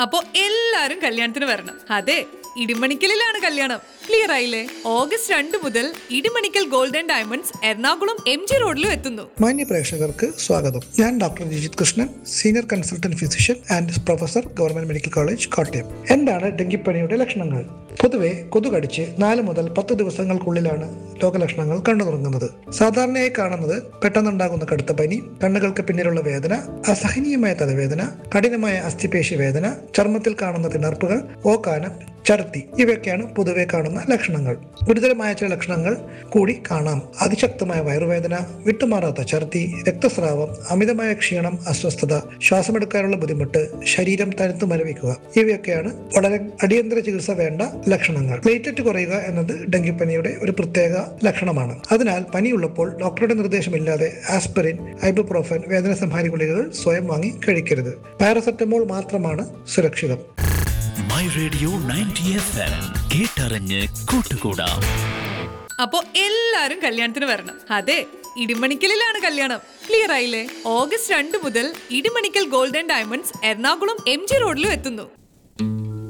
അപ്പോ എല്ലാരും കല്യാണത്തിന് വരണം അതെ ഇടിമണിക്കലിലാണ് കല്യാണം ക്ലിയർ ആയില്ലേ ഓഗസ്റ്റ് രണ്ട് മുതൽ Idimannickal golden diamonds Ernakulam M G റോഡിലും എത്തുന്നു മാന്യ പ്രേക്ഷകർക്ക് സ്വാഗതം ഞാൻ doctor Rajith Krishnan senior consultant physician and professor government medical college Kottayam എന്താണ് ഡെങ്കിപ്പനിയുടെ ലക്ഷണങ്ങൾ പൊതുവെ കൊതു കടിച്ച് നാല് മുതൽ പത്ത് ദിവസങ്ങൾക്കുള്ളിലാണ് രോഗലക്ഷണങ്ങൾ കണ്ടു തുടങ്ങുന്നത് സാധാരണയായി കാണുന്നത് പെട്ടെന്നുണ്ടാകുന്ന കടുത്ത പനി കണ്ണുകൾക്ക് പിന്നിലുള്ള വേദന അസഹനീയമായ തലവേദന കഠിനമായ അസ്ഥിപേശി വേദന ചർമ്മത്തിൽ കാണുന്ന തിണർപ്പുകൾ ഓക്കാനം ഛർദി ഇവയൊക്കെയാണ് പൊതുവെ കാണുന്ന ലക്ഷണങ്ങൾ ഗുരുതരമായ ചില ലക്ഷണങ്ങൾ കൂടി കാണാം അതിശക്തമായ വയറുവേദന വിട്ടുമാറാത്ത ഛർദി രക്തസ്രാവം അമിതമായ ക്ഷീണം അസ്വസ്ഥത ശ്വാസമെടുക്കാനുള്ള ബുദ്ധിമുട്ട് ശരീരം തണുത്തു മരവിക്കുക ഇവയൊക്കെയാണ് വളരെ അടിയന്തര ചികിത്സ വേണ്ട ലക്ഷണങ്ങൾ പ്ലേറ്ററ്റ് കുറയുക എന്നത് ഡെങ്കിപ്പനിയുടെ ഒരു പ്രത്യേക ലക്ഷണമാണ് അതിനാൽ പനിയുള്ളപ്പോൾ ഡോക്ടറുടെ നിർദ്ദേശമില്ലാതെ ആസ്പിറിൻ ഐബുപ്രോഫൻ വേദന സംഹാരി ഗുളികകൾ സ്വയം വാങ്ങി കഴിക്കരുത് പാരസെറ്റമോൾ മാത്രമാണ് സുരക്ഷിതം my radio ninety F M കേട്ടറിഞ്ഞ് കൂട്ടുകൂടാം അപ്പോ എല്ലാരും കല്യാണത്തിന് വരണം അതെ ഇടിമണിക്കലിലാണ് കല്യാണം ക്ലിയർ ആയില്ലേ ഓഗസ്റ്റ് രണ്ട് മുതൽ Idimannickal golden diamonds Ernakulam M G റോഡിലും എത്തുന്നു